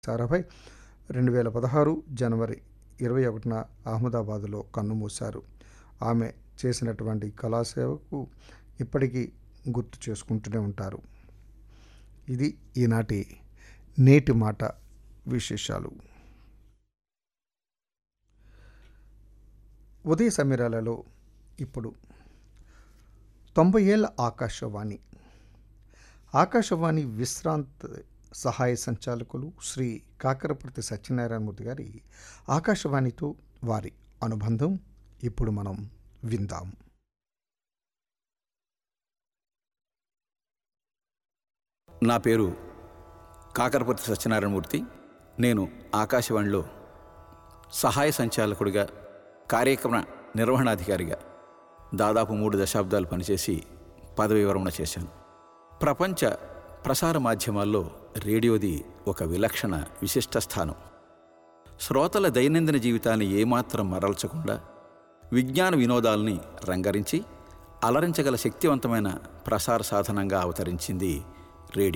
సారాభాయ్ రెండు వేల పదహారు జనవరి ఇరవై ఒకటిన అహ్మదాబాదులో కన్నుమూశారు ఆమె చేసినటువంటి కళాసేవకు ఇప్పటికీ గుర్తు చేసుకుంటూనే ఉంటారు ఇది ఈనాటి నేటి మాట విశేషాలు ఉదయ సమీరాలలో ఇప్పుడు తొంభై ఏళ్ళ ఆకాశవాణి ఆకాశవాణి విశ్రాంత్ సహాయ సంచాలకులు శ్రీ కాకరపర్తి సత్యనారాయణమూర్తి గారి ఆకాశవాణితో వారి అనుబంధం ఇప్పుడు మనం విందాం నా పేరు కాకరపర్తి సత్యనారాయణమూర్తి నేను ఆకాశవాణిలో సహాయ సంచాలకుడిగా కార్యక్రమ నిర్వహణాధికారిగా దాదాపు మూడు దశాబ్దాలు పనిచేసి పదవి విరమణ చేశాను ప్రపంచ ప్రసార మాధ్యమాల్లో రేడియోది ఒక విలక్షణ విశిష్ట స్థానం శ్రోతల దైనందిన జీవితాన్ని ఏమాత్రం మరల్చకుండా విజ్ఞాన వినోదాల్ని రంగరించి అలరించగల శక్తివంతమైన ప్రసార సాధనంగా అవతరించింది